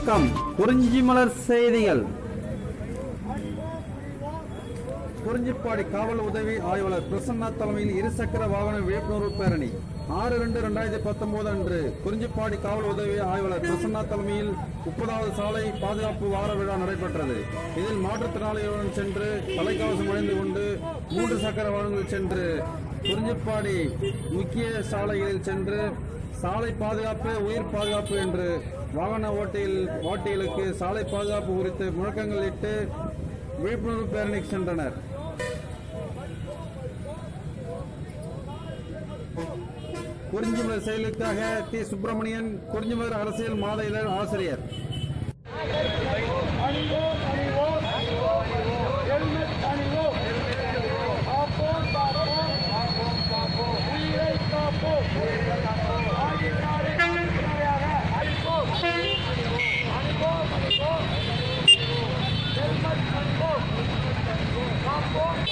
வணக்கம் குறிஞ்சிமலர் செய்திகள் குறிஞ்சிப்பாடி காவல் உதவி ஆய்வாளர் பிரசன்னா தலைமையில் இருசக்கர வாகன விழிப்புணர்வு பேரணி ஆறு ரெண்டு ரெண்டாயிரத்தி பத்தொன்பது அன்று குறிஞ்சிப்பாடி காவல் உதவி ஆய்வாளர் பிரசன்னா தலைமையில் முப்பதாவது சாலை பாதுகாப்பு வார விழா நடைபெற்றது இதில் மாற்றுத்திறனாளிகளுடன் சென்று தலைக்கவசம் அணிந்து கொண்டு மூன்று சக்கர வாகனங்களில் சென்று குறிஞ்சிப்பாடி முக்கிய சாலைகளில் சென்று சாலை பாதுகாப்பு உயிர் பாதுகாப்பு என்று வாகன ஓட்டியில் ஓட்டிகளுக்கு சாலை பாதுகாப்பு குறித்து முழக்கங்கள் இட்டு விழிப்புணர்வு பேரணிக்கு சென்றனர் குறிஞ்சிமலர் செயலுக்காக தி சுப்பிரமணியன் குறிஞ்சிமலர் அரசியல் மாத இதழ் ஆசிரியர் அணிவோம் அணிவோம் ஹெல்மெட் அணிவோம் காப்போம் காப்போம் உயிரை காப்போம் ஆகியோரை முறையாக அழிப்போம் அணிவோம் அணிவோம் ஹெல்மெட் அணிவோம் காப்போம்